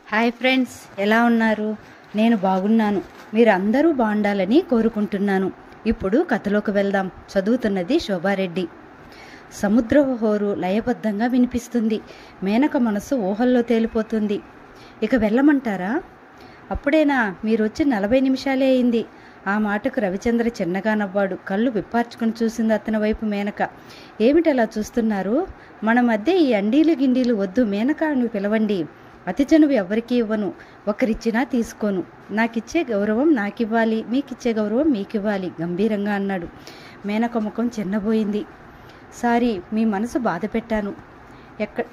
hi friends ఎలా ఉన్నారు నేను బాగున్నాను మీరు అందరూ బాగుండాలని కోరుకుంటున్నాను ఇప్పుడు కథలోకి వెళ్దాం చదువుతున్నది శోభారెడ్డి సముద్ర హోరు లయబద్ధంగా వినిపిస్తుంది మేనక మనసు ఊహల్లో తేలిపోతుంది ఇక వెళ్ళమంటారా అప్పుడేనా మీరు వచ్చి నలభై నిమిషాలే అయింది ఆ మాటకు రవిచంద్ర చిన్నగా నవ్వాడు కళ్ళు విప్పార్చుకుని చూసింది అతని వైపు మేనక ఏమిటలా చూస్తున్నారు మన మధ్య ఈ అండీలు గిండీలు వద్దు మేనక అని పిలవండి అతి చనువు ఎవరికి ఇవ్వను ఒకరిచ్చినా తీసుకోను నాకిచ్చే గౌరవం నాకివ్వాలి మీకిచ్చే గౌరవం మీకివ్వాలి గంభీరంగా అన్నాడు మేనక ముఖం చిన్నబోయింది సారీ మీ మనసు బాధ పెట్టాను ఎక్కడ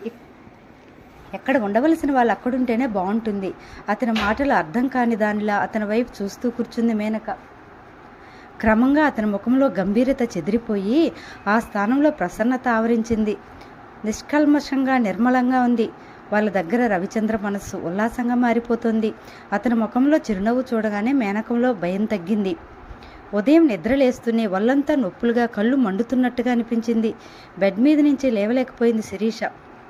ఎక్కడ ఉండవలసిన వాళ్ళు అక్కడుంటేనే బాగుంటుంది అతని మాటలు అర్థం కాని దానిలా అతని వైపు చూస్తూ కూర్చుంది మేనక క్రమంగా అతని ముఖంలో గంభీరత చెదిరిపోయి ఆ స్థానంలో ప్రసన్నత ఆవరించింది నిష్కల్మషంగా నిర్మలంగా ఉంది వాళ్ళ దగ్గర రవిచంద్ర మనస్సు ఉల్లాసంగా మారిపోతుంది అతని ముఖంలో చిరునవ్వు చూడగానే మేనకంలో భయం తగ్గింది ఉదయం నిద్రలేస్తూనే వల్లంతా నొప్పులుగా కళ్ళు మండుతున్నట్టుగా అనిపించింది బెడ్ మీద నుంచి లేవలేకపోయింది శిరీష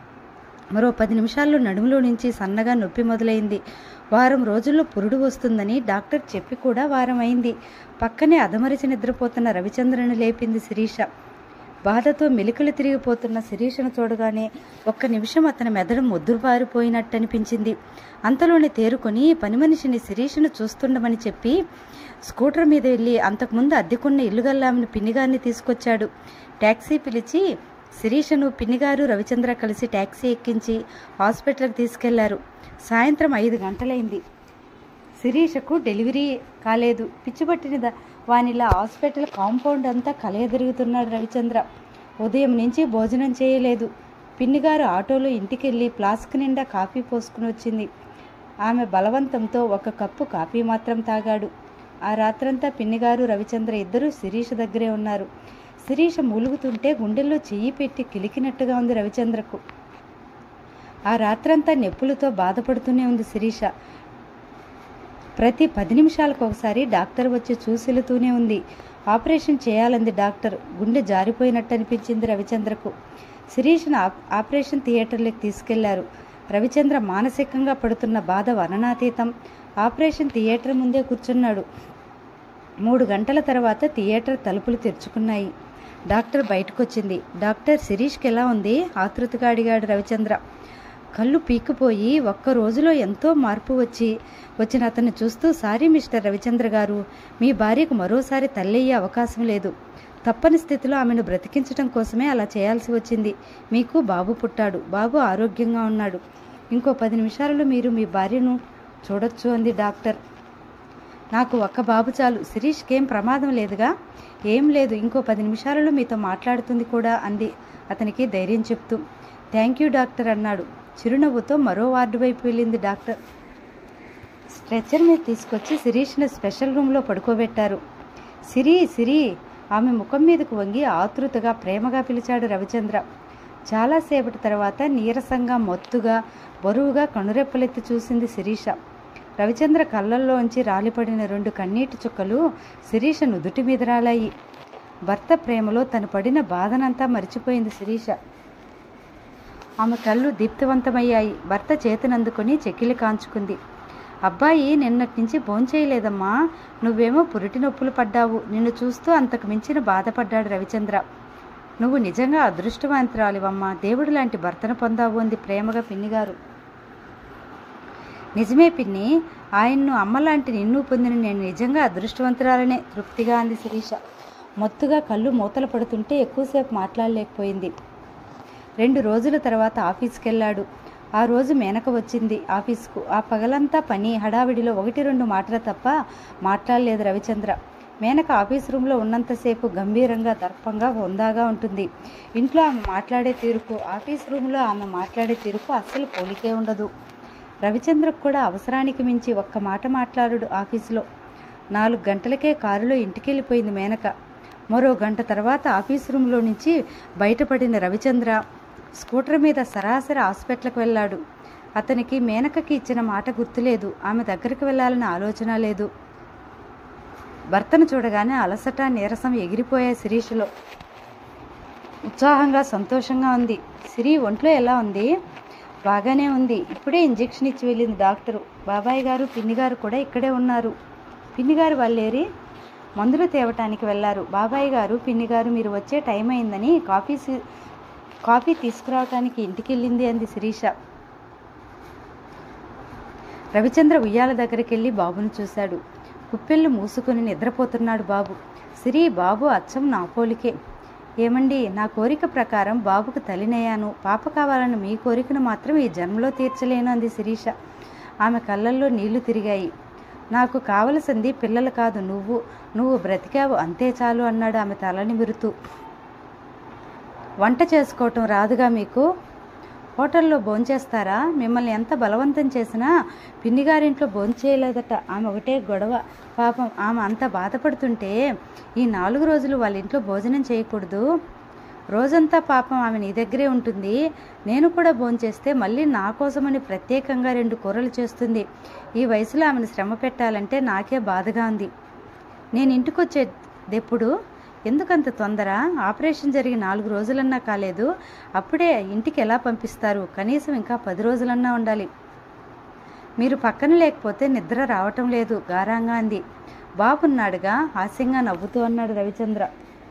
మరో పది నిమిషాల్లో నడుములో నుంచి సన్నగా నొప్పి మొదలైంది వారం రోజుల్లో పురుడు వస్తుందని డాక్టర్ చెప్పి కూడా వారం అయింది పక్కనే అదమరిచి నిద్రపోతున్న రవిచంద్రను లేపింది శిరీష బాధతో మెలికలు తిరిగిపోతున్న శిరీషను చూడగానే ఒక్క నిమిషం అతని మెదడు మొద్దుబారిపోయినట్టు అనిపించింది అంతలోనే తేరుకొని పని మనిషిని శిరీషను చూస్తుండమని చెప్పి స్కూటర్ మీద వెళ్ళి అంతకుముందు అద్దెకున్న ఇల్లుగల్లామిని పిన్నిగారిని తీసుకొచ్చాడు ట్యాక్సీ పిలిచి శిరీషను పిన్నిగారు రవిచంద్ర కలిసి ట్యాక్సీ ఎక్కించి హాస్పిటల్కి తీసుకెళ్లారు సాయంత్రం ఐదు గంటలైంది శిరీషకు డెలివరీ కాలేదు పిచ్చిపట్టిన ద- వానిలా హాస్పిటల్ కాంపౌండ్ అంతా కలయదిరుగుతున్నాడు రవిచంద్ర ఉదయం నుంచి భోజనం చేయలేదు పిన్నిగారు ఆటోలో ఇంటికెళ్ళి ఫ్లాస్క్ నిండా కాఫీ పోసుకుని వచ్చింది ఆమె బలవంతంతో ఒక కప్పు కాఫీ మాత్రం తాగాడు ఆ రాత్రంతా పిన్నిగారు రవిచంద్ర ఇద్దరూ శిరీష దగ్గరే ఉన్నారు శిరీష మూలుగుతుంటే గుండెల్లో చెయ్యి పెట్టి కిలికినట్టుగా ఉంది రవిచంద్రకు ఆ రాత్రంతా నొప్పులతో బాధపడుతూనే ఉంది శిరీష ప్రతి పది నిమిషాలకు ఒకసారి డాక్టర్ వచ్చి చూసిలుతూనే ఉంది ఆపరేషన్ చేయాలంది డాక్టర్ గుండె జారిపోయినట్టు అనిపించింది రవిచంద్రకు శిరీష్ను ఆప్- ఆపరేషన్ థియేటర్లోకి తీసుకెళ్లారు రవిచంద్ర మానసికంగా పడుతున్న బాధ వర్ణనాతీతం ఆపరేషన్ థియేటర్ ముందే కూర్చున్నాడు మూడు గంటల తర్వాత థియేటర్ తలుపులు తెరుచుకున్నాయి డాక్టర్ బయటకొచ్చింది డాక్టర్ శిరీష్కి ఎలా ఉంది ఆతృతగా అడిగాడు రవిచంద్ర కళ్ళు పీకిపోయి ఒక్క రోజులో ఎంతో మార్పు వచ్చి వచ్చిన అతన్ని చూస్తూ సారీ మిస్టర్ రవిచంద్ర గారు మీ భార్యకు మరోసారి తల్లయ్యే అవకాశం లేదు తప్పని స్థితిలో ఆమెను బ్రతికించడం కోసమే అలా చేయాల్సి వచ్చింది మీకు బాబు పుట్టాడు బాబు ఆరోగ్యంగా ఉన్నాడు ఇంకో పది నిమిషాలలో మీరు మీ భార్యను చూడొచ్చు అంది డాక్టర్ నాకు ఒక్క బాబు చాలు శిరీష్కి ఏం ప్రమాదం లేదుగా ఏం లేదు ఇంకో పది నిమిషాలలో మీతో మాట్లాడుతుంది కూడా అంది అతనికి ధైర్యం చెప్తూ థ్యాంక్ యూ డాక్టర్ అన్నాడు చిరునవ్వుతో మరో వార్డు వైపు వెళ్ళింది డాక్టర్ స్ట్రెచ్చర్ మీద తీసుకొచ్చి శిరీష్ని స్పెషల్ రూమ్లో పడుకోబెట్టారు సిరి సిరి ఆమె ముఖం మీదకు వంగి ఆతృతగా ప్రేమగా పిలిచాడు రవిచంద్ర చాలాసేపటి తర్వాత నీరసంగా మొత్తుగా బరువుగా కనురెప్పలెత్తి చూసింది శిరీష రవిచంద్ర కళ్ళల్లోంచి రాలిపడిన రెండు కన్నీటి చుక్కలు శిరీష నుదుటి మీద రాలాయి భర్త ప్రేమలో తను పడిన బాధనంతా మర్చిపోయింది శిరీష ఆమె కళ్ళు దీప్తివంతమయ్యాయి భర్త చేతినందుకొని చెక్కిలి కాంచుకుంది అబ్బాయి నిన్నటి నుంచి భోంచేయలేదమ్మా నువ్వేమో పురిటి నొప్పులు పడ్డావు నిన్ను చూస్తూ అంతకు మించిన బాధపడ్డాడు రవిచంద్ర నువ్వు నిజంగా అదృష్టవంతురాలివమ్మా దేవుడు లాంటి భర్తను పొందావు అంది ప్రేమగా పిన్నిగారు నిజమే పిన్ని ఆయన్ను అమ్మలాంటి నిన్ను పొందిన నేను నిజంగా అదృష్టవంతురాలనే తృప్తిగా అంది శిరీష మొత్తుగా కళ్ళు మూతలు పడుతుంటే ఎక్కువసేపు మాట్లాడలేకపోయింది రెండు రోజుల తర్వాత ఆఫీస్కి వెళ్ళాడు ఆ రోజు మేనక వచ్చింది ఆఫీస్కు ఆ పగలంతా పని హడావిడిలో ఒకటి రెండు మాటలు తప్ప మాట్లాడలేదు రవిచంద్ర మేనక ఆఫీస్ రూమ్లో ఉన్నంతసేపు గంభీరంగా దర్పంగా హుందాగా ఉంటుంది ఇంట్లో ఆమె మాట్లాడే తీరుకు ఆఫీస్ రూమ్లో ఆమె మాట్లాడే తీరుకు అస్సలు పోలికే ఉండదు రవిచంద్రకు కూడా అవసరానికి మించి ఒక్క మాట మాట్లాడు ఆఫీసులో నాలుగు గంటలకే కారులో ఇంటికెళ్ళిపోయింది మేనక మరో గంట తర్వాత ఆఫీస్ రూమ్లో నుంచి బయటపడిన రవిచంద్ర స్కూటర్ మీద సరాసరి హాస్పిటల్కి వెళ్ళాడు అతనికి మేనకకి ఇచ్చిన మాట గుర్తులేదు ఆమె దగ్గరికి వెళ్ళాలన్న ఆలోచన లేదు భర్తను చూడగానే అలసట నీరసం ఎగిరిపోయాయి శిరీషలో ఉత్సాహంగా సంతోషంగా ఉంది సిరి ఒంట్లో ఎలా ఉంది బాగానే ఉంది ఇప్పుడే ఇంజెక్షన్ ఇచ్చి వెళ్ళింది డాక్టరు బాబాయ్ గారు పిన్ని గారు కూడా ఇక్కడే ఉన్నారు పిన్ని గారు వాళ్ళేరి మందులు తేవటానికి వెళ్ళారు బాబాయ్ గారు పిన్ని గారు మీరు వచ్చే టైం అయిందని కాఫీ సి- కాఫీ తీసుకురావటానికి ఇంటికి వెళ్ళింది అంది శిరీష రవిచంద్ర ఉయ్యాల దగ్గరికి వెళ్ళి బాబును చూశాడు కుప్పెళ్ళు మూసుకుని నిద్రపోతున్నాడు బాబు సిరి బాబు అచ్చం నా పోలికే ఏమండి నా కోరిక ప్రకారం బాబుకు తల్లినయ్యాను పాప కావాలని మీ కోరికను మాత్రం ఈ జన్మలో తీర్చలేను అంది శిరీష ఆమె కళ్ళల్లో నీళ్లు తిరిగాయి నాకు కావలసింది పిల్లలు కాదు నువ్వు నువ్వు బ్రతికావు అంతే చాలు అన్నాడు ఆమె తల నిమురుతూ వంట చేసుకోవటం రాదుగా మీకు హోటల్లో భోంచేస్తారా మిమ్మల్ని ఎంత బలవంతం చేసినా పిన్నిగారింట్లో భోంచేయలేదట ఆమె ఒకటే గొడవ పాపం ఆమె అంత బాధపడుతుంటే ఈ నాలుగు రోజులు వాళ్ళ ఇంట్లో భోజనం చేయకూడదు రోజంతా పాపం ఆమె నీ దగ్గరే ఉంటుంది నేను కూడా భోంచేస్తే మళ్ళీ నా కోసమని ప్రత్యేకంగా రెండు కూరలు చేస్తుంది ఈ వయసులో ఆమెను శ్రమ పెట్టాలంటే నాకే బాధగా ఉంది నేను ఇంటికి వచ్చేదెప్పుడు ఎందుకంత తొందర ఆపరేషన్ జరిగి నాలుగు రోజులన్నా కాలేదు అప్పుడే ఇంటికి ఎలా పంపిస్తారు కనీసం ఇంకా పది రోజులన్నా ఉండాలి మీరు పక్కన లేకపోతే నిద్ర రావటం లేదు గారాంగా అంది బాబున్నాడుగా హాస్యంగా నవ్వుతూ అన్నాడు రవిచంద్ర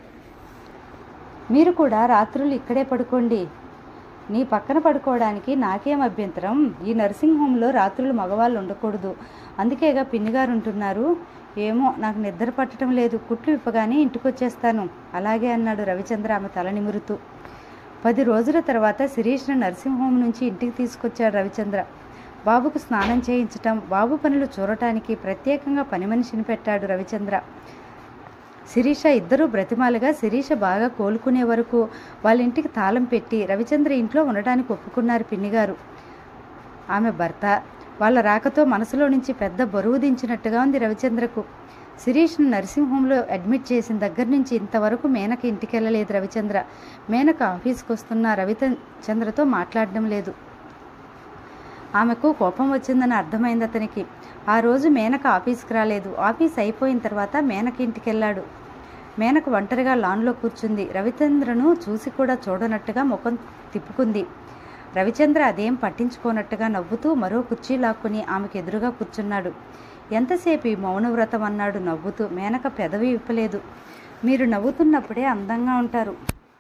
మీరు కూడా రాత్రులు ఇక్కడే పడుకోండి నీ పక్కన పడుకోవడానికి నాకేం అభ్యంతరం ఈ నర్సింగ్ హోమ్లో రాత్రులు మగవాళ్ళు ఉండకూడదు అందుకేగా పిన్నిగారు ఉంటున్నారు ఏమో నాకు నిద్ర పట్టడం లేదు కుట్లు విప్పగానే ఇంటికి వచ్చేస్తాను అలాగే అన్నాడు రవిచంద్ర ఆమె తల నిమురుతూ పది రోజుల తర్వాత శిరీష్ను నర్సింగ్ హోమ్ నుంచి ఇంటికి తీసుకొచ్చాడు రవిచంద్ర బాబుకు స్నానం చేయించటం బాబు పనులు చూడటానికి ప్రత్యేకంగా పని మనిషిని పెట్టాడు రవిచంద్ర శిరీష ఇద్దరూ బ్రతిమాలుగా శిరీష బాగా కోలుకునే వరకు వాళ్ళ ఇంటికి తాళం పెట్టి రవిచంద్ర ఇంట్లో ఉండటానికి ఒప్పుకున్నారు పిన్నిగారు ఆమె భర్త వాళ్ళ రాకతో మనసులో నుంచి పెద్ద బరువు దించినట్టుగా ఉంది రవిచంద్రకు శిరీష్ను నర్సింగ్ హోమ్లో అడ్మిట్ చేసిన దగ్గర నుంచి ఇంతవరకు మేనక ఇంటికి వెళ్ళలేదు రవిచంద్ర మేనక ఆఫీస్కి వస్తున్న రవిచంద్రతో మాట్లాడడం లేదు ఆమెకు కోపం వచ్చిందని అర్థమైంది అతనికి ఆ రోజు మేనక ఆఫీస్కి రాలేదు ఆఫీస్ అయిపోయిన తర్వాత మేనక ఇంటికి వెళ్ళాడు మేనక ఒంటరిగా లాన్లో కూర్చుంది రవిచంద్రను చూసి కూడా చూడనట్టుగా ముఖం తిప్పుకుంది రవిచంద్ర అదేం పట్టించుకోనట్టుగా నవ్వుతూ మరో కుర్చీ లాక్కుని ఆమెకు ఎదురుగా కూర్చున్నాడు ఎంతసేపు ఈ మౌనవ్రతం అన్నాడు నవ్వుతూ మేనక పెదవి విప్పలేదు మీరు నవ్వుతున్నప్పుడే అందంగా ఉంటారు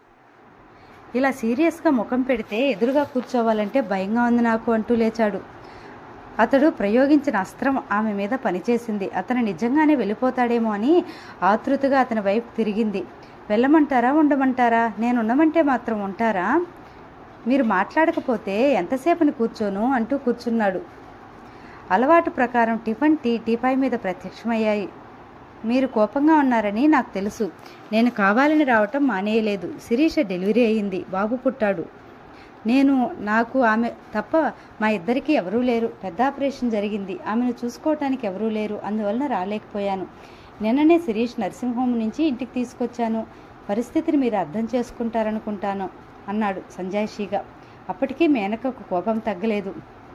ఇలా సీరియస్గా ముఖం పెడితే ఎదురుగా కూర్చోవాలంటే భయంగా ఉంది నాకు అంటూ లేచాడు అతడు ప్రయోగించిన అస్త్రం ఆమె మీద పనిచేసింది అతను నిజంగానే వెళ్ళిపోతాడేమో అని ఆతృతగా అతని వైపు తిరిగింది వెళ్ళమంటారా ఉండమంటారా నేను ఉండమంటే మాత్రం ఉంటారా మీరు మాట్లాడకపోతే ఎంతసేపని కూర్చోను అంటూ కూర్చున్నాడు అలవాటు ప్రకారం టిఫిన్ టీ టీపాయ్ మీద ప్రత్యక్షమయ్యాయి మీరు కోపంగా ఉన్నారని నాకు తెలుసు నేను కావాలని రావటం మానేయలేదు శిరీష డెలివరీ అయ్యింది బాబు పుట్టాడు నేను నాకు ఆమె తప్ప మా ఇద్దరికీ ఎవరూ లేరు పెద్ద ఆపరేషన్ జరిగింది ఆమెను చూసుకోవటానికి ఎవరూ లేరు అందువలన రాలేకపోయాను నిన్ననే శిరీష్ నర్సింగ్ హోమ్ నుంచి ఇంటికి తీసుకొచ్చాను పరిస్థితిని మీరు అర్థం చేసుకుంటారనుకుంటాను అన్నాడు సంజాయిషిగా అప్పటికీ మేనకకు కోపం తగ్గలేదు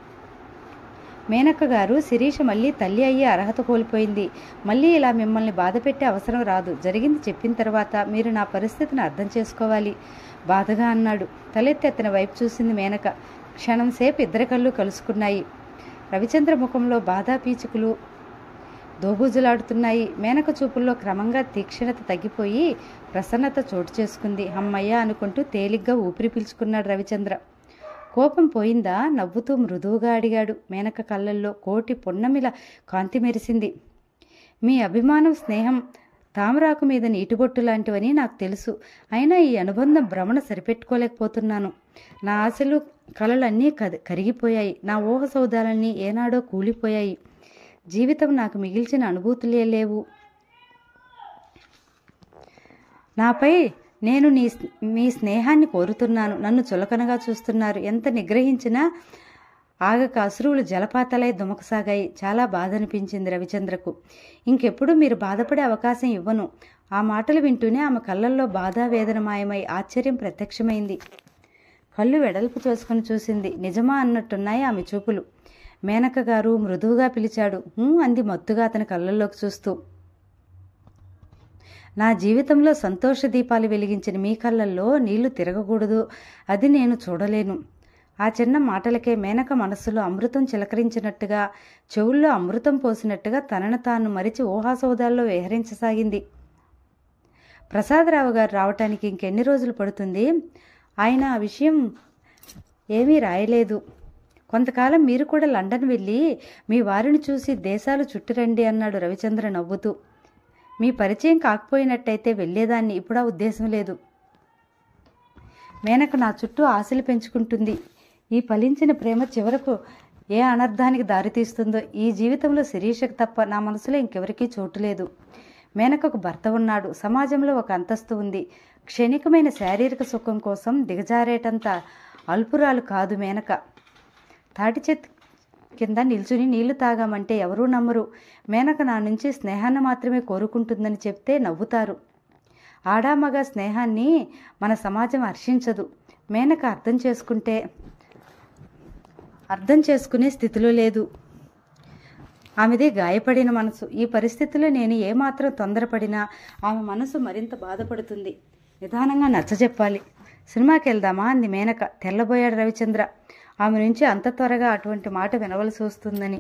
మేనక్క గారు శిరీష మళ్ళీ తల్లి అయ్యే అర్హత కోల్పోయింది మళ్ళీ ఇలా మిమ్మల్ని బాధ పెట్టే అవసరం రాదు జరిగింది చెప్పిన తర్వాత మీరు నా పరిస్థితిని అర్థం చేసుకోవాలి బాధగా అన్నాడు తలెత్తి అతని వైపు చూసింది మేనక క్షణం సేపు ఇద్దరి కళ్ళు కలుసుకున్నాయి రవిచంద్ర ముఖంలో బాధా పీచుకులు దోబూజులాడుతున్నాయి మేనక చూపుల్లో క్రమంగా తీక్షణత తగ్గిపోయి ప్రసన్నత చోటు చేసుకుంది అమ్మయ్య అనుకుంటూ తేలిగ్గా ఊపిరి పీల్చుకున్నాడు రవిచంద్ర కోపం పోయిందా నవ్వుతూ మృదువుగా అడిగాడు మేనక కళ్ళల్లో కోటి పొన్నమిల కాంతి మెరిసింది మీ అభిమానం స్నేహం తామరాకు మీద నీటిబొట్టు లాంటివని నాకు తెలుసు అయినా ఈ అనుబంధం భ్రమణ సరిపెట్టుకోలేకపోతున్నాను నా ఆశలు కలలన్నీ కద కరిగిపోయాయి నా ఊహ సౌదాలన్నీ ఏనాడో కూలిపోయాయి జీవితం నాకు మిగిల్చిన అనుభూతులే లేవు నాపై నేను నీ స్నే- మీ స్నేహాన్ని కోరుతున్నాను నన్ను చులకనగా చూస్తున్నారు ఎంత నిగ్రహించినా ఆగక అశ్రువులు జలపాతాలై దుమకసాగాయి చాలా బాధ అనిపించింది రవిచంద్రకు ఇంకెప్పుడు మీరు బాధపడే అవకాశం ఇవ్వను ఆ మాటలు వింటూనే ఆమె కళ్ళల్లో బాధ వేదన మాయమై ఆశ్చర్యం ప్రత్యక్షమైంది కళ్ళు వెడల్పు చేసుకుని చూసింది నిజమా అన్నట్టున్నాయి ఆమె చూపులు మేనక గారు మృదువుగా పిలిచాడు "హూ" అంది మత్తుగా అతని కళ్ళల్లోకి చూస్తూ నా జీవితంలో సంతోష దీపాలు వెలిగించిన మీ కళ్ళల్లో నీళ్లు తిరగకూడదు అది నేను చూడలేను ఆ చిన్న మాటలకే మేనక మనస్సులో అమృతం చిలకరించినట్టుగా చెవుల్లో అమృతం పోసినట్టుగా తనను తాను మరిచి ఊహాసౌదాల్లో విహరించసాగింది ప్రసాదరావు గారు రావటానికి ఇంకెన్ని రోజులు పడుతుంది ఆయన ఆ విషయం ఏమీ రాయలేదు కొంతకాలం మీరు కూడా లండన్ వెళ్ళి మీ వారిని చూసి దేశాలు చుట్టురండి అన్నాడు రవిచంద్ర నవ్వుతూ మీ పరిచయం కాకపోయినట్టయితే వెళ్ళేదాన్ని ఇప్పుడు ఆ ఉద్దేశం లేదు మేనక నా చుట్టూ ఆశలు పెంచుకుంటుంది ఈ ఫలించిన ప్రేమ చివరకు ఏ అనర్థానికి దారితీస్తుందో ఈ జీవితంలో శిరీషకు తప్ప నా మనసులో ఇంకెవరికీ చోటు లేదు మేనకకు భర్త ఉన్నాడు సమాజంలో ఒక అంతస్తు ఉంది క్షణికమైన శారీరక సుఖం కోసం దిగజారేటంత అల్పురాలు కాదు మేనక తాటి చెట్టు కింద నిల్చుని నీళ్లు తాగామంటే ఎవరూ నమ్మరు మేనక నా నుంచి స్నేహాన్ని మాత్రమే కోరుకుంటుందని చెప్తే నవ్వుతారు ఆడామగ స్నేహాన్ని మన సమాజం హర్షించదు మేనక అర్థం చేసుకుంటే అర్థం చేసుకునే స్థితిలో లేదు ఆమెదే గాయపడిన మనసు ఈ పరిస్థితిలో నేను ఏమాత్రం తొందరపడినా ఆమె మనసు మరింత బాధపడుతుంది నిదానంగా నచ్చజెప్పాలి సినిమాకి వెళ్దామా అంది మేనక తెల్లబోయాడు రవిచంద్ర ఆమె నుంచి అంత త్వరగా అటువంటి మాట వినవలసి వస్తుందని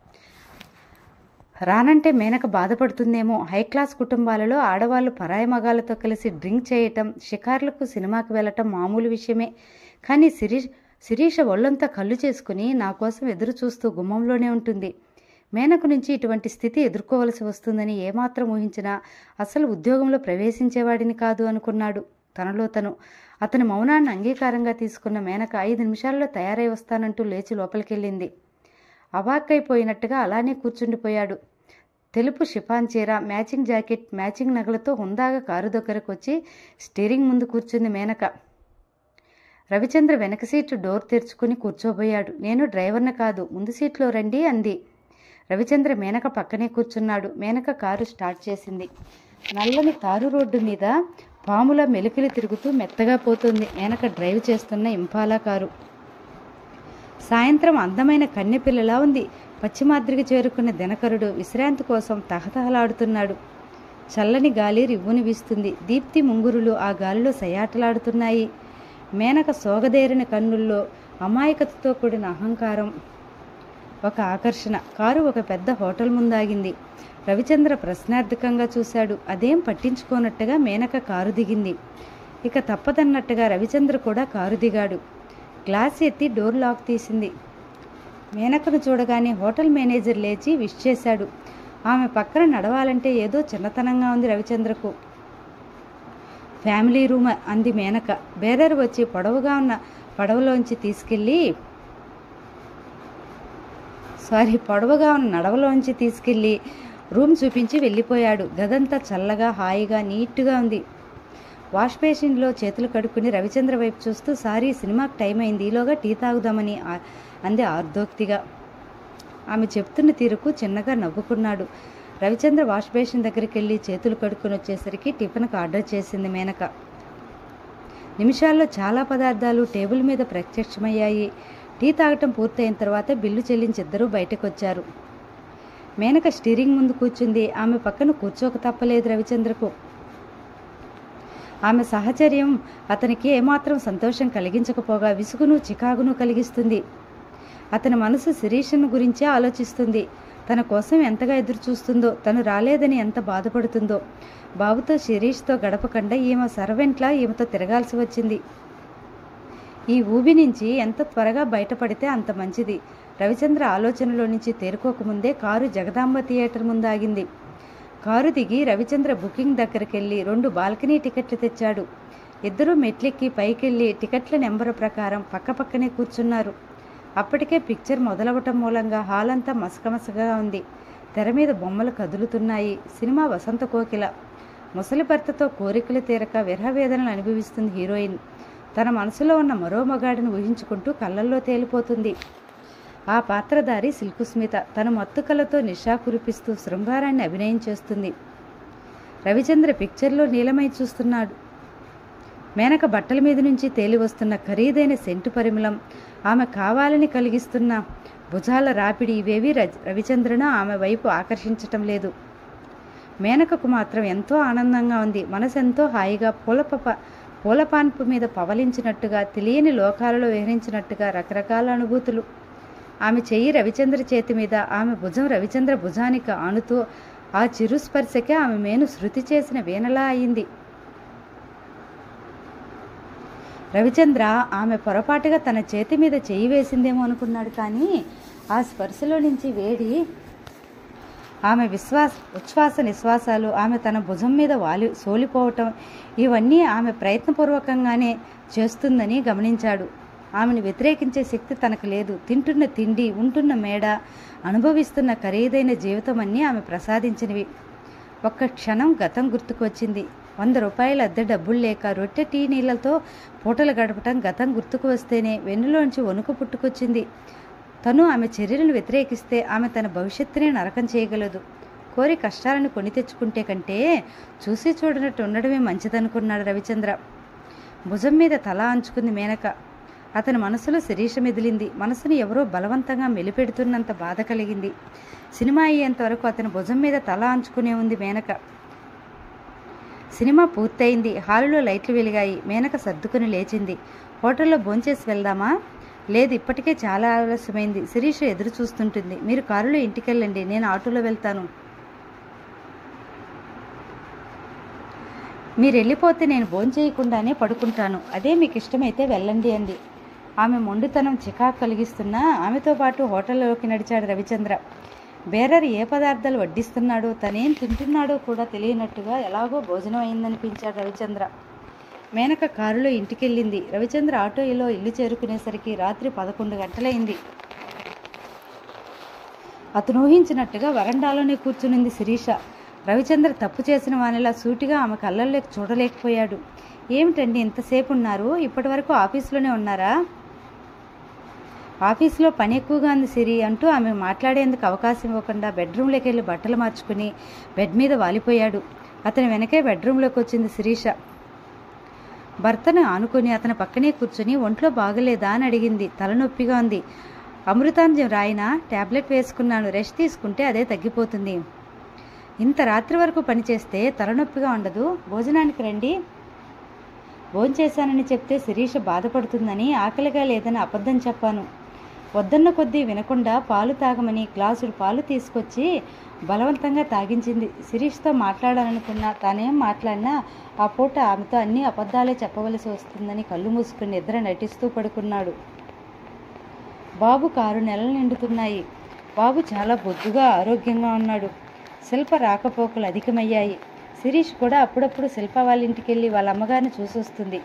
రానంటే మేనక బాధపడుతుందేమో హై క్లాస్ కుటుంబాలలో ఆడవాళ్ళు పరాయి మగాళ్ళతో కలిసి డ్రింక్ చేయటం షికార్లకు సినిమాకి వెళ్ళటం మామూలు విషయమే కానీ శిరీష్ శిరీష ఒళ్ళంతా కళ్ళు చేసుకుని నా కోసం ఎదురు చూస్తూ గుమ్మంలోనే ఉంటుంది మేనకు నుంచి ఇటువంటి స్థితి ఎదుర్కోవలసి వస్తుందని ఏమాత్రం ఊహించినా అసలు ఉద్యోగంలో ప్రవేశించేవాడిని కాదు అనుకున్నాడు తనలో తను అతని మౌనాన్ని అంగీకారంగా తీసుకున్న మేనక ఐదు నిమిషాల్లో తయారై వస్తానంటూ లేచి లోపలికెళ్ళింది అవాక్కైపోయినట్టుగా అలానే కూర్చుండిపోయాడు తెలుపు షిఫాన్ చీర మ్యాచింగ్ జాకెట్ మ్యాచింగ్ నగలతో హుందాగా కారు దగ్గరకు వచ్చి స్టీరింగ్ ముందు కూర్చుంది మేనక రవిచంద్ర వెనక సీటు డోర్ తెరుచుకుని కూర్చోబోయాడు నేను డ్రైవర్ని కాదు ముందు సీట్లో రండి అంది రవిచంద్ర మేనక పక్కనే కూర్చున్నాడు మేనక కారు స్టార్ట్ చేసింది నల్లని తారు రోడ్డు మీద పాముల మెలికలు తిరుగుతూ మెత్తగా పోతుంది మేనక డ్రైవ్ చేస్తున్న ఇంపాలా కారు సాయంత్రం అందమైన కన్నెపిల్లలా ఉంది పశ్చిమాద్రికి చేరుకున్న దినకరుడు విశ్రాంతి కోసం తహతహలాడుతున్నాడు చల్లని గాలి రివ్వుని వీస్తుంది దీప్తి ముంగురులు ఆ గాలిలో సయాటలాడుతున్నాయి మేనక సోగదేరిన కన్నుల్లో అమాయకతతో కూడిన అహంకారం ఒక ఆకర్షణ కారు ఒక పెద్ద హోటల్ ముందాగింది రవిచంద్ర ప్రశ్నార్థకంగా చూశాడు అదేం పట్టించుకోనట్టుగా మేనక కారు దిగింది ఇక తప్పదన్నట్టుగా రవిచంద్ర కూడా కారు దిగాడు గ్లాస్ ఎత్తి డోర్ లాక్ తీసింది మేనకను చూడగానే హోటల్ మేనేజర్ లేచి విష్ చేశాడు ఆమె పక్కన నడవాలంటే ఏదో చిన్నతనంగా ఉంది రవిచంద్రకు ఫ్యామిలీ రూమ్ అంది మేనక బేరర్ వచ్చి పొడవుగా ఉన్న పడవలోంచి తీసుకెళ్ళి సారీ పొడవుగా ఉన్న నడవలోంచి తీసుకెళ్ళి రూమ్ చూపించి వెళ్ళిపోయాడు గదంతా చల్లగా హాయిగా నీట్గా ఉంది వాష్ బేసిన్లో చేతులు కడుక్కుని రవిచంద్ర వైపు చూస్తూ సారీ సినిమాకి టైం అయింది ఈలోగా టీ తాగుదామని ఆ- అంది ఆర్దోక్తిగా ఆమె చెప్తున్న తీరుకు చిన్నగా నవ్వుకున్నాడు రవిచంద్ర వాష్ బేసిన్ దగ్గరికి వెళ్ళి చేతులు కడుక్కొని వచ్చేసరికి టిఫిన్కి ఆర్డర్ చేసింది మేనక నిమిషాల్లో చాలా పదార్థాలు టేబుల్ మీద ప్రత్యక్షమయ్యాయి టీ తాగటం పూర్తయిన తర్వాత బిల్లు చెల్లించి ఇద్దరూ బయటకు వచ్చారు మేనక స్టీరింగ్ ముందు కూర్చుంది ఆమె పక్కన కూర్చోక తప్పలేదు రవిచంద్రకు ఆమె సహచర్యం అతనికి ఏమాత్రం సంతోషం కలిగించకపోగా విసుగును చికాకును కలిగిస్తుంది అతని మనసు శిరీషను గురించే ఆలోచిస్తుంది తన కోసం ఎంతగా ఎదురు చూస్తుందో తను రాలేదని ఎంత బాధపడుతుందో బాబుతో శిరీష్తో గడపకుండా ఈమె సర్వెంట్లా ఈమెతో తిరగాల్సి వచ్చింది ఈ ఊబి నుంచి ఎంత త్వరగా బయటపడితే అంత మంచిది రవిచంద్ర ఆలోచనలో నుంచి తేరుకోకముందే కారు జగదాంబ థియేటర్ ముందు ఆగింది కారు దిగి రవిచంద్ర బుకింగ్ దగ్గరికి వెళ్ళి రెండు బాల్కనీ టికెట్లు తెచ్చాడు ఇద్దరూ మెట్లెక్కి పైకెళ్ళి టికెట్ల నెంబర్ ప్రకారం పక్కపక్కనే కూర్చున్నారు అప్పటికే పిక్చర్ మొదలవటం మూలంగా హాల్ అంతా మసకమసగా ఉంది తెర మీద బొమ్మలు కదులుతున్నాయి సినిమా వసంత కోకిల ముసలి భర్తతో కోరికలు తీరక విరహవేదనలు అనుభవిస్తుంది హీరోయిన్ తన మనసులో ఉన్న మరో మగాడిని ఊహించుకుంటూ కళ్ళల్లో తేలిపోతుంది ఆ పాత్రధారి సిల్కుస్మిత తన మత్తు కళతో నిషా కురిపిస్తూ శృంగారాన్ని అభినయం చేస్తుంది రవిచంద్ర పిక్చర్లో నీలమై చూస్తున్నాడు మేనక బట్టల మీద నుంచి తేలి వస్తున్న ఖరీదైన సెంటు పరిమళం ఆమె కావాలని కలిగిస్తున్న భుజాల రాపిడి ఇవేవి రజ- రవిచంద్రను ఆమె వైపు ఆకర్షించటం లేదు మేనకకు మాత్రం ఎంతో ఆనందంగా ఉంది మనసెంతో హాయిగా పూలప పూలపాన్పు మీద పవలించినట్టుగా తెలియని లోకాలలో విహరించినట్టుగా రకరకాల అనుభూతులు ఆమె చెయ్యి రవిచంద్ర చేతి మీద ఆమె భుజం రవిచంద్ర భుజానికి ఆనుతూ ఆ చిరు స్పర్శకే ఆమె మేను శృతి చేసిన వీణలా అయింది రవిచంద్ర ఆమె పొరపాటుగా తన చేతి మీద చెయ్యి వేసిందేమో అనుకున్నాడు కానీ ఆ స్పర్శలో నుంచి వేడి ఆమె విశ్వాస ఉచ్ఛ్వాస నిశ్వాసాలు ఆమె తన భుజం మీద వాలి సోలిపోవటం ఇవన్నీ ఆమె ప్రయత్నపూర్వకంగానే చేస్తుందని గమనించాడు ఆమెను వ్యతిరేకించే శక్తి తనకు లేదు తింటున్న తిండి ఉంటున్న మేడ అనుభవిస్తున్న ఖరీదైన జీవితం అన్నీ ఆమె ప్రసాదించినవి ఒక్క క్షణం గతం గుర్తుకు వచ్చింది వంద రూపాయల అద్దె డబ్బులు లేక రొట్టె టీ నీళ్లతో పూటలు గడపటం గతం గుర్తుకు వస్తేనే వెన్నులోంచి వణుకు పుట్టుకొచ్చింది తను ఆమె చర్యలను వ్యతిరేకిస్తే ఆమె తన భవిష్యత్తునే నరకం చేయగలదు కోరి కష్టాలను కొని తెచ్చుకుంటే కంటే చూసి చూడనట్టు ఉండడమే మంచిదనుకున్నాడు రవిచంద్ర భుజం మీద తల అంచుకుంది మేనక అతని మనసులో శరీష మెదిలింది మనసును ఎవరో బలవంతంగా మెలిపెడుతున్నంత బాధ కలిగింది సినిమా అయ్యేంత వరకు అతని భుజం మీద తల అంచుకునే ఉంది మేనక సినిమా పూర్తయింది హాలులో లైట్లు వెలిగాయి మేనక సర్దుకుని లేచింది హోటల్లో భోంచేసి వెళ్దామా లేదు ఇప్పటికే చాలా ఆలస్యమైంది శిరీష ఎదురు చూస్తుంటుంది మీరు కారులో ఇంటికెళ్ళండి నేను ఆటోలో వెళ్తాను మీరు వెళ్ళిపోతే నేను భోంచేయకుండానే పడుకుంటాను అదే మీకు ఇష్టమైతే వెళ్ళండి అంది ఆమె మొండితనం చికాకు కలిగిస్తున్నా ఆమెతో పాటు హోటల్లోకి నడిచాడు రవిచంద్ర బేరర్ ఏ పదార్థాలు వడ్డిస్తున్నాడో తనేం తింటున్నాడో కూడా తెలియనట్టుగా ఎలాగో భోజనం అయిందనిపించాడు రవిచంద్ర మేనక కారులో ఇంటికెళ్ళింది రవిచంద్ర ఆటోలో ఇల్లు చేరుకునేసరికి రాత్రి పదకొండు గంటలైంది అతను ఊహించినట్టుగా వరండాలోనే కూర్చునింది శిరీష రవిచంద్ర తప్పు చేసిన వానిలా సూటిగా ఆమె కళ్ళల్లోకి చూడలేకపోయాడు ఏమిటండి ఇంతసేపు ఉన్నారు ఇప్పటి వరకు ఆఫీసులోనే ఉన్నారా ఆఫీసులో పని ఎక్కువగా ఉంది సిరి అంటూ ఆమె మాట్లాడేందుకు అవకాశం ఇవ్వకుండా బెడ్రూమ్లోకి వెళ్ళి బట్టలు మార్చుకుని బెడ్ మీద వాలిపోయాడు అతని వెనకే బెడ్రూమ్లోకి వచ్చింది శిరీష భర్తను ఆనుకొని అతని పక్కనే కూర్చుని ఒంట్లో బాగలేదా అని అడిగింది తలనొప్పిగా ఉంది అమృతాంజం రాయినా టాబ్లెట్ వేసుకున్నాను రెస్ట్ తీసుకుంటే అదే తగ్గిపోతుంది ఇంత రాత్రి వరకు పనిచేస్తే తలనొప్పిగా ఉండదు భోజనానికి రండి భోంచేశానని చెప్తే శిరీష బాధపడుతుందని ఆకలిగా లేదని అబద్ధం చెప్పాను వద్దన్న కొద్దీ వినకుండా పాలు తాగమని గ్లాసుడు పాలు తీసుకొచ్చి బలవంతంగా తాగించింది శిరీష్తో మాట్లాడాలనుకున్నా తానేం మాట్లాడినా ఆ పూట ఆమెతో అన్ని అబద్ధాలే చెప్పవలసి వస్తుందని కళ్ళు మూసుకుని నిద్ర నటిస్తూ పడుకున్నాడు బాబు కారు నెలలు నిండుతున్నాయి బాబు చాలా బొద్దుగా ఆరోగ్యంగా ఉన్నాడు శిల్ప రాకపోకలు అధికమయ్యాయి శిరీష్ కూడా అప్పుడప్పుడు శిల్ప వాళ్ళ ఇంటికి వెళ్ళి వాళ్ళ అమ్మగారిని చూసొస్తుంది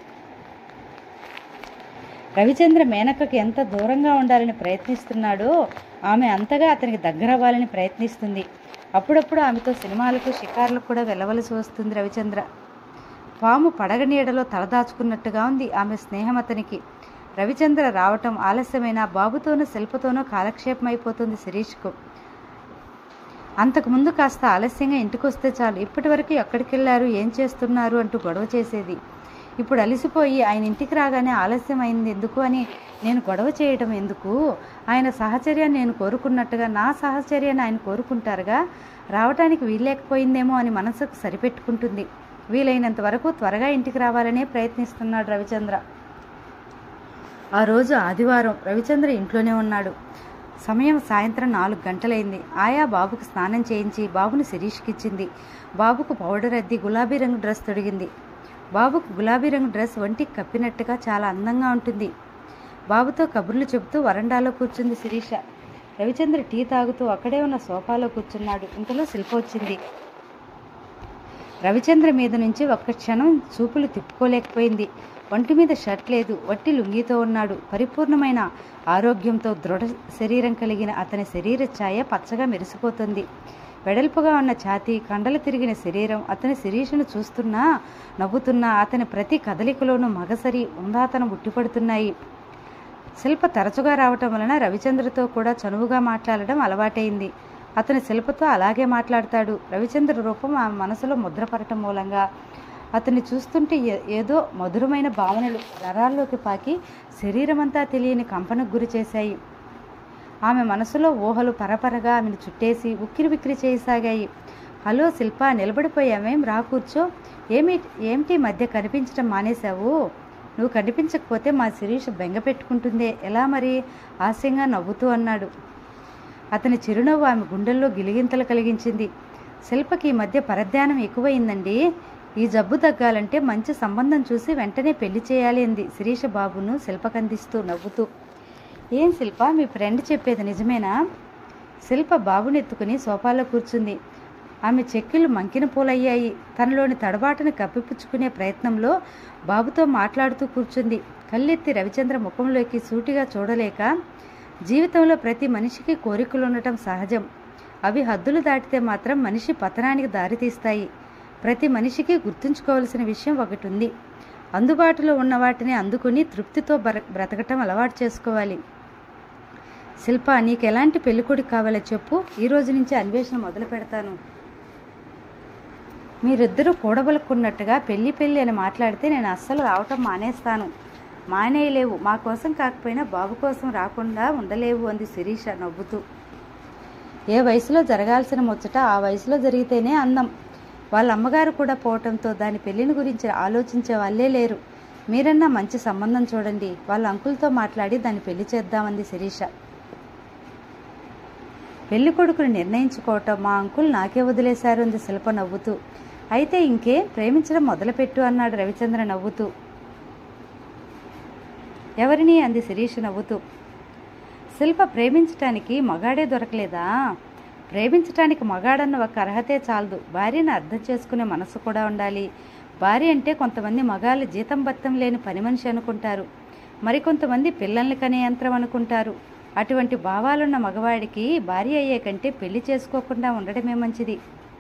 రవిచంద్ర మేనకకి ఎంత దూరంగా ఉండాలని ప్రయత్నిస్తున్నాడో ఆమె అంతగా అతనికి దగ్గర అవ్వాలని ప్రయత్నిస్తుంది అప్పుడప్పుడు ఆమెతో సినిమాలకు షికార్లకు కూడా వెళ్ళవలసి వస్తుంది రవిచంద్ర పాము పడగ నీడలో తలదాచుకున్నట్టుగా ఉంది ఆమె స్నేహం అతనికి రవిచంద్ర రావటం ఆలస్యమైన బాబుతోనూ శిల్పతోనూ కాలక్షేపం అయిపోతుంది శిరీష్కు అంతకుముందు కాస్త ఆలస్యంగా ఇంటికి వస్తే చాలు ఇప్పటి వరకు ఎక్కడికి వెళ్ళారు ఏం చేస్తున్నారు అంటూ గొడవ చేసేది ఇప్పుడు అలిసిపోయి ఆయన ఇంటికి రాగానే ఆలస్యం అయింది ఎందుకు అని నేను గొడవ చేయడం ఎందుకు ఆయన సహచర్యాన్ని నేను కోరుకున్నట్టుగా నా సహచర్యాన్ని ఆయన కోరుకుంటారుగా రావటానికి వీల్లేకపోయిందేమో అని మనసుకు సరిపెట్టుకుంటుంది వీలైనంత వరకు త్వరగా ఇంటికి రావాలనే ప్రయత్నిస్తున్నాడు రవిచంద్ర ఆ రోజు ఆదివారం రవిచంద్ర ఇంట్లోనే ఉన్నాడు సమయం సాయంత్రం నాలుగు గంటలైంది ఆయా బాబుకు స్నానం చేయించి బాబును శిరీష్కిచ్చింది బాబుకు పౌడర్ అద్ది గులాబీ రంగు డ్రెస్ తొడిగింది బాబుకు గులాబీ రంగు డ్రెస్ ఒంటికి కప్పినట్టుగా చాలా అందంగా ఉంటుంది బాబుతో కబుర్లు చెబుతూ వరండాలో కూర్చుంది శిరీష రవిచంద్ర టీ తాగుతూ అక్కడే ఉన్న సోఫాలో కూర్చున్నాడు ఇంతలో శిల్ప వచ్చింది రవిచంద్ర మీద నుంచి ఒక్క క్షణం చూపులు తిప్పుకోలేకపోయింది ఒంటి మీద షర్ట్ లేదు వట్టి లుంగితో ఉన్నాడు పరిపూర్ణమైన ఆరోగ్యంతో దృఢ శరీరం కలిగిన అతని శరీర ఛాయ పచ్చగా మెరిసిపోతుంది వెడల్పుగా ఉన్న ఛాతీ కండలు తిరిగిన శరీరం అతని శిరీషను చూస్తున్నా నవ్వుతున్నా అతని ప్రతి కదలికలోనూ మగసరి ఉందాతనం ఉట్టిపడుతున్నాయి శిల్ప తరచుగా రావటం వలన రవిచంద్రతో కూడా చనువుగా మాట్లాడడం అలవాటైంది అతని శిల్పతో అలాగే మాట్లాడతాడు రవిచంద్ర రూపం ఆ మనసులో ముద్రపడటం మూలంగా అతన్ని చూస్తుంటే ఏ- ఏదో మధురమైన భావనలు నరాల్లోకి పాకి శరీరమంతా తెలియని కంపనకు గురి చేశాయి ఆమె మనసులో ఊహలు పరపరగా ఆమెను చుట్టేసి ఉక్కిరి బిక్కిరి చేయసాగాయి హలో శిల్ప నిలబడిపోయామేం రా కూర్చో ఏమి ఏమిటి ఈ మధ్య కనిపించడం మానేశావు నువ్వు కనిపించకపోతే మా శిరీష్ బెంగ పెట్టుకుంటుందే ఎలా మరి హాస్యంగా నవ్వుతూ అన్నాడు అతని చిరునవ్వు ఆమె గుండెల్లో గిలిగింతలు కలిగించింది శిల్పకి ఈ మధ్య పరధ్యానం ఎక్కువయిందండి ఈ జబ్బు తగ్గాలంటే మంచి సంబంధం చూసి వెంటనే పెళ్లి చేయాలి అంది శిరీష బాబును శిల్పకందిస్తూ నవ్వుతూ ఏం శిల్ప మీ ఫ్రెండ్ చెప్పేది నిజమేనా శిల్ప బాబునెత్తుకుని సోఫాలో కూర్చుంది ఆమె చెక్కిళ్ళు మంకిన పూలయ్యాయి తనలోని తడబాటును కప్పిపుచ్చుకునే ప్రయత్నంలో బాబుతో మాట్లాడుతూ కూర్చుంది కళ్ళెత్తి రవిచంద్ర ముఖంలోకి సూటిగా చూడలేక జీవితంలో ప్రతి మనిషికి కోరికలు ఉండటం సహజం అవి హద్దులు దాటితే మాత్రం మనిషి పతనానికి దారితీస్తాయి ప్రతి మనిషికి గుర్తుంచుకోవాల్సిన విషయం ఒకటి ఉంది అందుబాటులో ఉన్న వాటిని అందుకుని తృప్తితో బ్ర బ్రతకటం అలవాటు చేసుకోవాలి శిల్ప నీకు ఎలాంటి పెళ్ళికొడుకు కావాలో చెప్పు ఈ రోజు నుంచి అన్వేషణ మొదలు పెడతాను మీరిద్దరూ కూడబలుక్కున్నట్టుగా పెళ్లి పెళ్లి అని మాట్లాడితే నేను అస్సలు రావటం మానేస్తాను మానేయలేవు మా కోసం కాకపోయినా బాబు కోసం రాకుండా ఉండలేవు అంది శిరీష నవ్వుతూ ఏ వయసులో జరగాల్సిన ముచ్చట ఆ వయసులో జరిగితేనే అందం వాళ్ళ అమ్మగారు కూడా పోవటంతో దాని పెళ్లిని గురించి ఆలోచించే వాళ్ళే లేరు మీరన్నా మంచి సంబంధం చూడండి వాళ్ళ అంకుల్తో మాట్లాడి దాన్ని పెళ్లి చేద్దామంది శిరీష పెళ్లి కొడుకుని నిర్ణయించుకోవటం మా అంకుల్ నాకే వదిలేశారు అంది శిల్ప నవ్వుతూ అయితే ఇంకే ప్రేమించడం మొదలుపెట్టు అన్నాడు రవిచంద్ర నవ్వుతూ ఎవరిని అంది శిరీష నవ్వుతూ శిల్ప ప్రేమించటానికి మగాడే దొరకలేదా ప్రేమించటానికి మగాడన్న ఒక అర్హతే చాలదు భార్యను అర్థం చేసుకునే మనసు కూడా ఉండాలి భార్య అంటే కొంతమంది మగాళ్ళు జీతం బత్తం లేని పని మనిషి అనుకుంటారు మరికొంతమంది పిల్లల్ని కనే యంత్రం అనుకుంటారు అటువంటి భావాలున్న మగవాడికి భార్య అయ్యే కంటే పెళ్లి చేసుకోకుండా ఉండడమే మంచిది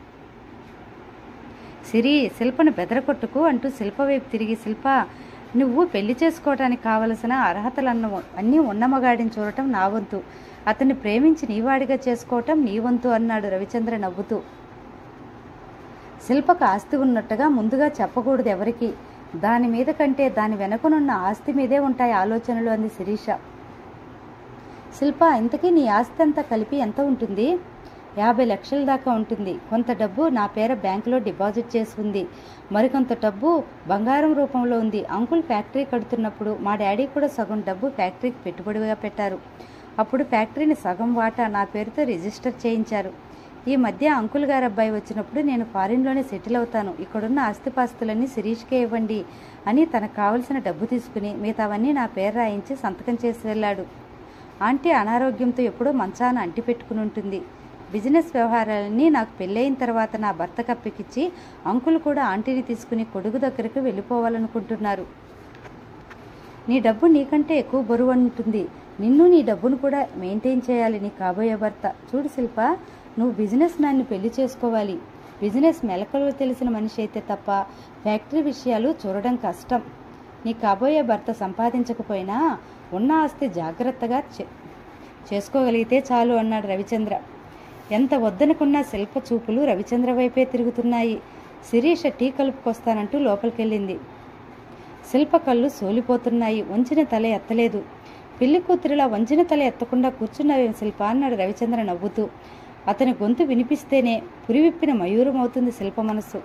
సిరి శిల్పను బెదరకొట్టుకు అంటూ శిల్ప వైపు తిరిగి శిల్ప నువ్వు పెళ్లి చేసుకోవడానికి కావలసిన అర్హతలన్న అన్నీ ఉన్న మగాడిని చూడటం నా వంతు అతన్ని ప్రేమించి నీవాడిగా చేసుకోవటం నీ వంతు అన్నాడు రవిచంద్ర నవ్వుతూ శిల్పకు ఆస్తి ఉన్నట్టుగా ముందుగా చెప్పకూడదు ఎవరికి దాని మీద కంటే దాని వెనుకనున్న ఆస్తి మీదే ఉంటాయి ఆలోచనలు అంది శిరీష శిల్ప ఇంతకీ నీ ఆస్తి అంతా కలిపి ఎంత ఉంటుంది యాభై లక్షల దాకా ఉంటుంది కొంత డబ్బు నా పేర బ్యాంకులో డిపాజిట్ చేసి ఉంది మరికొంత డబ్బు బంగారం రూపంలో ఉంది అంకుల్ ఫ్యాక్టరీ కడుతున్నప్పుడు మా డాడీ కూడా సగం డబ్బు ఫ్యాక్టరీకి పెట్టుబడిగా పెట్టారు అప్పుడు ఫ్యాక్టరీని సగం వాటా నా పేరుతో రిజిస్టర్ చేయించారు ఈ మధ్య అంకుల్ గారు అబ్బాయి వచ్చినప్పుడు నేను ఫారిన్లోనే సెటిల్ అవుతాను ఇక్కడున్న ఆస్తిపాస్తులన్నీ శిరీష్కే ఇవ్వండి అని తనకు కావలసిన డబ్బు తీసుకుని మిగతావన్నీ నా పేరు రాయించి సంతకం చేసి వెళ్ళాడు ఆంటీ అనారోగ్యంతో ఎప్పుడూ మంచాన అంటి పెట్టుకుని ఉంటుంది బిజినెస్ వ్యవహారాలన్నీ నాకు పెళ్ళయిన తర్వాత నా భర్త కప్పికిచ్చి అంకుల్ కూడా ఆంటీని తీసుకుని కొడుకు దగ్గరకు వెళ్ళిపోవాలనుకుంటున్నారు నీ డబ్బు నీకంటే ఎక్కువ బరువు ఉంటుంది నిన్ను నీ డబ్బును కూడా మెయింటైన్ చేయాలి నీ కాబోయే భర్త చూడు శిల్ప నువ్వు బిజినెస్ మ్యాన్ని పెళ్లి చేసుకోవాలి బిజినెస్ మెలకలు తెలిసిన మనిషి అయితే తప్ప ఫ్యాక్టరీ విషయాలు చూడడం కష్టం నీ కాబోయే భర్త సంపాదించకపోయినా ఉన్న ఆస్తి జాగ్రత్తగా చే- చేసుకోగలిగితే చాలు అన్నాడు రవిచంద్ర ఎంత వద్దనుకున్నా శిల్ప చూపులు రవిచంద్ర వైపే తిరుగుతున్నాయి శిరీష టీ కలుపుకొస్తానంటూ లోపలికెళ్ళింది శిల్ప కళ్ళు సోలిపోతున్నాయి వంచిన తల ఎత్తలేదు పెళ్లి కూతురిలా వంచిన తల ఎత్తకుండా కూర్చున్నావేం శిల్ప అన్నాడు రవిచంద్ర నవ్వుతూ అతని గొంతు వినిపిస్తేనే పురివిప్పిన మయూరం అవుతుంది శిల్ప మనస్సు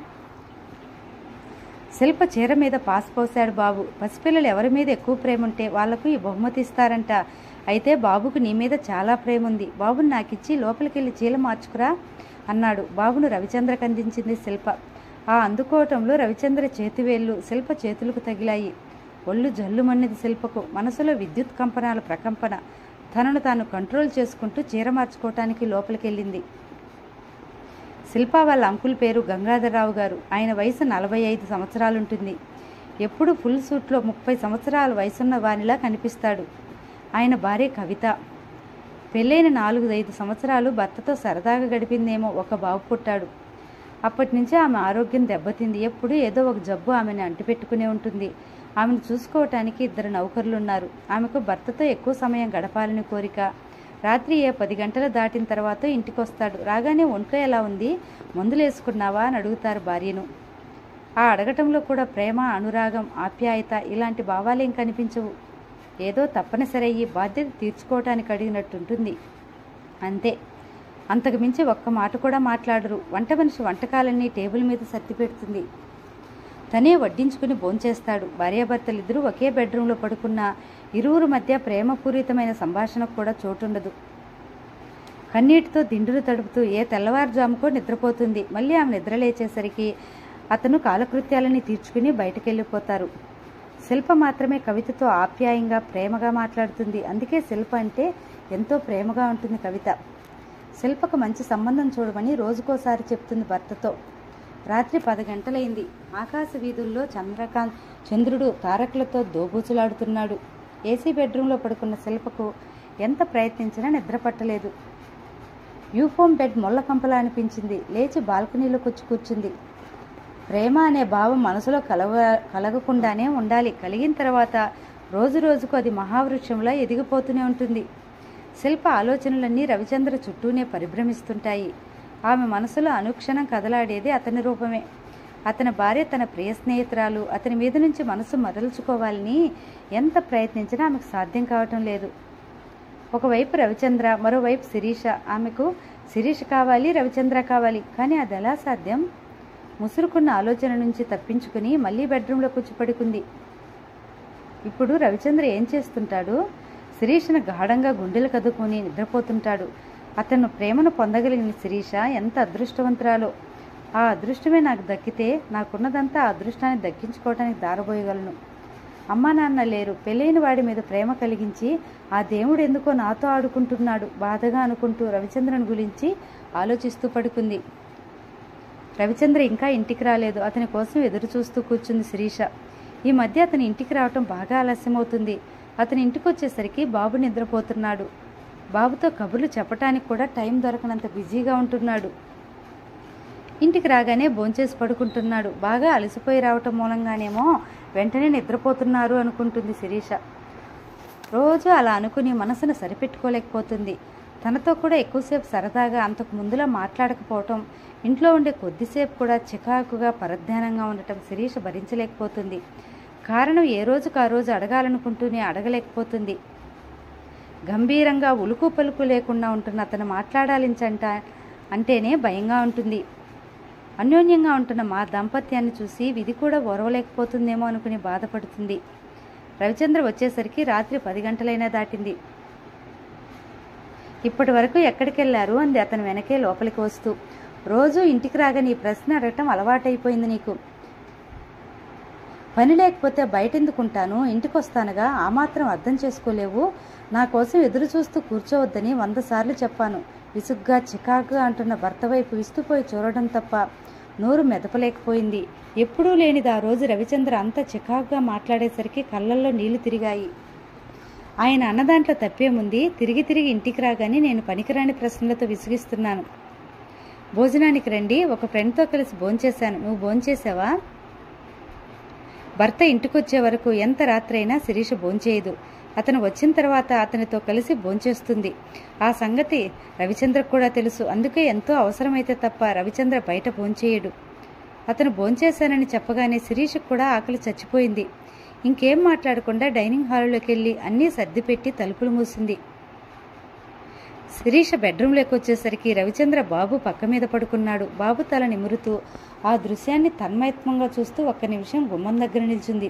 శిల్ప చీర మీద పాస్ పోశాడు బాబు పసిపిల్లలు ఎవరి మీద ఎక్కువ ప్రేమ ఉంటే వాళ్లకు ఈ బహుమతి ఇస్తారంట అయితే బాబుకు నీ మీద చాలా ప్రేమ ఉంది బాబుని నాకిచ్చి లోపలికెళ్ళి చీల మార్చుకురా అన్నాడు బాబును రవిచంద్రకు అందించింది శిల్ప ఆ అందుకోవటంలో రవిచంద్ర చేతివేళ్లు శిల్ప చేతులకు తగిలాయి ఒళ్ళు జల్లుమన్నది శిల్పకు మనసులో విద్యుత్ కంపనాల ప్రకంపన తనను తాను కంట్రోల్ చేసుకుంటూ చీర మార్చుకోవటానికి లోపలికెళ్ళింది శిల్ప వాళ్ళ అంకుల్ పేరు గంగాధరరావు గారు ఆయన వయసు నలభై ఐదు సంవత్సరాలుంటుంది ఎప్పుడు ఫుల్ సూట్లో ముప్పై సంవత్సరాల వయసున్న వానిలా కనిపిస్తాడు ఆయన భార్య కవిత పెళ్ళైన నాలుగు ఐదు సంవత్సరాలు భర్తతో సరదాగా గడిపిందేమో ఒక బాబు పుట్టాడు అప్పటి నుంచి ఆమె ఆరోగ్యం దెబ్బతింది ఎప్పుడు ఏదో ఒక జబ్బు ఆమెను అంటిపెట్టుకునే ఉంటుంది ఆమెను చూసుకోవటానికి ఇద్దరు నౌకర్లు ఉన్నారు ఆమెకు భర్తతో ఎక్కువ సమయం గడపాలని కోరిక రాత్రి ఏ పది గంటలు దాటిన తర్వాత ఇంటికి వస్తాడు రాగానే ఒంట్లో ఎలా ఉంది మందులు వేసుకున్నావా అని అడుగుతారు భార్యను ఆ అడగటంలో కూడా ప్రేమ అనురాగం ఆప్యాయత ఇలాంటి భావాలేం కనిపించవు ఏదో తప్పనిసరి అయ్యి బాధ్యత తీర్చుకోవటానికి అడిగినట్టుంటుంది అంతే అంతకు మించి ఒక్క మాట కూడా మాట్లాడరు వంట మనిషి వంటకాలన్నీ టేబుల్ మీద సర్ది పెడుతుంది తనే వడ్డించుకుని భోంచేస్తాడు భార్యాభర్తలిద్దరూ ఒకే బెడ్రూమ్లో పడుకున్న ఇరువురు మధ్య ప్రేమపూరితమైన సంభాషణకు కూడా చోటుండదు కన్నీటితో దిండులు తడుపుతూ ఏ తెల్లవారుజాముకో నిద్రపోతుంది మళ్ళీ ఆమె నిద్రలేచేసరికి అతను కాలకృత్యాలని తీర్చుకుని బయటకెళ్ళిపోతారు శిల్ప మాత్రమే కవితతో ఆప్యాయంగా ప్రేమగా మాట్లాడుతుంది అందుకే శిల్ప అంటే ఎంతో ప్రేమగా ఉంటుంది కవిత శిల్పకు మంచి సంబంధం చూడమని రోజుకోసారి చెప్తుంది భర్తతో రాత్రి పది గంటలైంది ఆకాశ వీధుల్లో చంద్రకాంత్ చంద్రుడు తారకులతో దోబూచులాడుతున్నాడు ఏసీ బెడ్రూమ్లో పడుకున్న శిల్పకు ఎంత ప్రయత్నించినా నిద్ర పట్టలేదు యూఫోమ్ బెడ్ మొల్ల కంపలా అనిపించింది లేచి బాల్కనీలో కూర్చు కూర్చుంది ప్రేమ అనే భావం మనసులో కలవ కలగకుండానే ఉండాలి కలిగిన తర్వాత రోజు రోజుకు అది మహావృక్షంలా ఎదిగిపోతూనే ఉంటుంది శిల్ప ఆలోచనలన్నీ రవిచంద్ర చుట్టూనే పరిభ్రమిస్తుంటాయి ఆమె మనసులో అనుక్షణం కదలాడేది అతని రూపమే అతని భార్య తన ప్రియ స్నేహితురాలు అతని మీద నుంచి మనసు మరల్చుకోవాలని ఎంత ప్రయత్నించినా ఆమెకు సాధ్యం కావటం లేదు ఒకవైపు రవిచంద్ర మరోవైపు శిరీష ఆమెకు శిరీష కావాలి రవిచంద్ర కావాలి కానీ అది ఎలా సాధ్యం ముసురుకున్న ఆలోచన నుంచి తప్పించుకుని మళ్ళీ బెడ్రూమ్లో కూర్చుపడుకుంది ఇప్పుడు రవిచంద్ర ఏం చేస్తుంటాడు శిరీషను గాఢంగా గుండెలు కదుకొని నిద్రపోతుంటాడు అతను ప్రేమను పొందగలిగిన శిరీష ఎంత అదృష్టవంతురాలో ఆ అదృష్టమే నాకు దక్కితే నాకున్నదంతా ఆ అదృష్టాన్ని దక్కించుకోవడానికి దారబోయగలను అమ్మా నాన్న లేరు పెళ్ళైన వాడి మీద ప్రేమ కలిగించి ఆ దేవుడు ఎందుకో నాతో ఆడుకుంటున్నాడు బాధగా అనుకుంటూ రవిచంద్రన్ గురించి ఆలోచిస్తూ పడుకుంది రవిచంద్ర ఇంకా ఇంటికి రాలేదు అతని కోసం ఎదురు చూస్తూ కూర్చుంది శిరీష ఈ మధ్య అతని ఇంటికి రావటం బాగా ఆలస్యమవుతుంది అతని ఇంటికి వచ్చేసరికి బాబు నిద్రపోతున్నాడు బాబుతో కబుర్లు చెప్పటానికి కూడా టైం దొరకనంత బిజీగా ఉంటున్నాడు ఇంటికి రాగానే భోంచేసి పడుకుంటున్నాడు బాగా అలసిపోయి రావటం మూలంగానేమో వెంటనే నిద్రపోతున్నారు అనుకుంటుంది శిరీష రోజు అలా అనుకుని మనసును సరిపెట్టుకోలేకపోతుంది తనతో కూడా ఎక్కువసేపు సరదాగా అంతకు ముందులా మాట్లాడకపోవటం ఇంట్లో ఉండే కొద్దిసేపు కూడా చికాకుగా పరధ్యానంగా ఉండటం శిరీష భరించలేకపోతుంది కారణం ఏ రోజుకు ఆ రోజు అడగాలనుకుంటూనే అడగలేకపోతుంది గంభీరంగా ఉలుకు పలుకు లేకుండా ఉంటున్న అతను మాట్లాడాలించంట అంటేనే భయంగా ఉంటుంది అన్యోన్యంగా ఉంటున్న మా దాంపత్యాన్ని చూసి విధి కూడా ఓరవలేకపోతుందేమో అనుకుని బాధపడుతుంది రవిచంద్ర వచ్చేసరికి రాత్రి పది గంటలైనా దాటింది ఇప్పటి వరకు ఎక్కడికి వెళ్ళారు అంది అతను వెనకే లోపలికి వస్తూ రోజు ఇంటికి రాగా నీ ప్రశ్న అడగటం అలవాటైపోయింది నీకు పని లేకపోతే బయటెందుకుంటాను ఇంటికి వస్తానుగా ఆ మాత్రం అర్థం చేసుకోలేవు నా కోసం ఎదురు చూస్తూ కూర్చోవద్దని వంద సార్లు చెప్పాను విసుగ్గా చికాకుగా అంటున్న భర్త వైపు విస్తుపోయి చూడడం తప్ప నోరు మెదపలేకపోయింది ఎప్పుడూ లేనిది ఆ రోజు రవిచంద్ర అంత చికాకుగా మాట్లాడేసరికి కళ్ళల్లో నీళ్లు తిరిగాయి ఆయన అన్నదాంట్లో తప్పేముంది తిరిగి తిరిగి ఇంటికి రాగానే నేను పనికిరాని ప్రశ్నలతో విసిగిస్తున్నాను భోజనానికి రండి ఒక ఫ్రెండ్తో కలిసి భోంచేశాను నువ్వు భోంచేసావా భర్త ఇంటికొచ్చే వరకు ఎంత రాత్రైనా శిరీష భోంచేయదు అతను వచ్చిన తర్వాత అతనితో కలిసి భోంచేస్తుంది ఆ సంగతి రవిచంద్రకు కూడా తెలుసు అందుకే ఎంతో అవసరమైతే తప్ప రవిచంద్ర బయట భోంచేయడు అతను భోంచేశానని చెప్పగానే శిరీషకు కూడా ఆకలి చచ్చిపోయింది ఇంకేం మాట్లాడకుండా డైనింగ్ హాల్లోకి వెళ్ళి అన్నీ సర్దిపెట్టి తలుపులు మూసింది శిరీష బెడ్రూమ్లోకి వచ్చేసరికి రవిచంద్ర బాబు పక్క మీద పడుకున్నాడు బాబు తల నిమురుతూ ఆ దృశ్యాన్ని తన్మయత్వంగా చూస్తూ ఒక్క నిమిషం గుమ్మం దగ్గర నిల్చుంది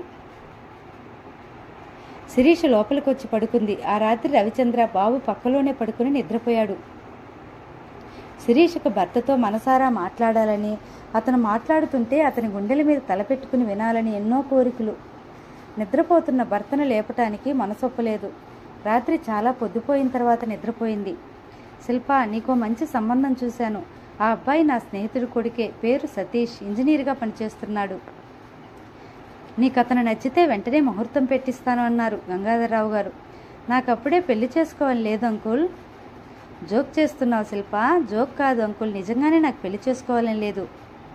శిరీష లోపలికి వచ్చి పడుకుంది ఆ రాత్రి రవిచంద్ర బాబు పక్కలోనే పడుకుని నిద్రపోయాడు శిరీషకు భర్తతో మనసారా మాట్లాడాలని అతను మాట్లాడుతుంటే అతని గుండెల మీద తలపెట్టుకుని వినాలని ఎన్నో కోరికలు నిద్రపోతున్న భర్తను లేపటానికి మనసొప్పలేదు రాత్రి చాలా పొద్దుపోయిన తర్వాత నిద్రపోయింది శిల్ప నీకో మంచి సంబంధం చూశాను ఆ అబ్బాయి నా స్నేహితుడి కొడుకే పేరు సతీష్ ఇంజనీర్గా పనిచేస్తున్నాడు నీకు అతను నచ్చితే వెంటనే ముహూర్తం పెట్టిస్తాను అన్నారు గంగాధరరావు గారు నాకు అప్పుడే పెళ్లి చేసుకోవాలని లేదు అంకుల్ జోక్ చేస్తున్నావు శిల్ప జోక్ కాదు అంకుల్ నిజంగానే నాకు పెళ్లి చేసుకోవాలని లేదు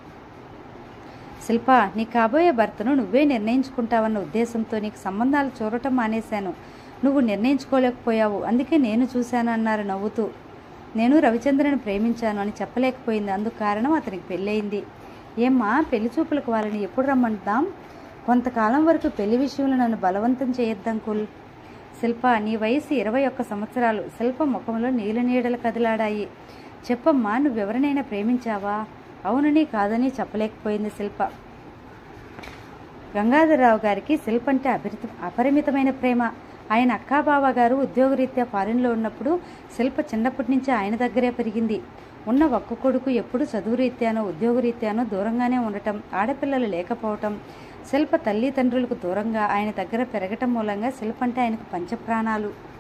శిల్ప నీ కాబోయే భర్తను నువ్వే నిర్ణయించుకుంటావన్న ఉద్దేశంతో నీకు సంబంధాలు చూడటం మానేశాను నువ్వు నిర్ణయించుకోలేకపోయావు అందుకే నేను చూశాను అన్నారు నవ్వుతూ నేను రవిచంద్రను ప్రేమించాను అని చెప్పలేకపోయింది అందుకు కారణం అతనికి పెళ్ళయింది ఏమ్మా పెళ్లి చూపులకు వాళ్ళని ఎప్పుడు రమ్మంటాం కొంతకాలం వరకు పెళ్లి విషయంలో నన్ను బలవంతం చేయొద్దంకుల్ శిల్ప నీ వయసు ఇరవై ఒక్క సంవత్సరాలు శిల్ప ముఖంలో నీళ్ళ నీడలు కదిలాడాయి చెప్పమ్మా నువ్వెవరినైనా ప్రేమించావా అవునని కాదని చెప్పలేకపోయింది శిల్ప గంగాధరరావు గారికి శిల్ప అంటే అపరిత అపరిమితమైన ప్రేమ ఆయన అక్కాబావ గారు ఉద్యోగరీత్యా ఫారిన్లో ఉన్నప్పుడు శిల్ప చిన్నప్పటి నుంచి ఆయన దగ్గరే పెరిగింది ఉన్న ఒక్క కొడుకు ఎప్పుడు చదువురీత్యానో ఉద్యోగరీత్యానో దూరంగానే ఉండటం ఆడపిల్లలు లేకపోవటం శిల్ప తల్లిదండ్రులకు దూరంగా ఆయన దగ్గర పెరగటం మూలంగా శిల్ప అంటే ఆయనకు పంచప్రాణాలు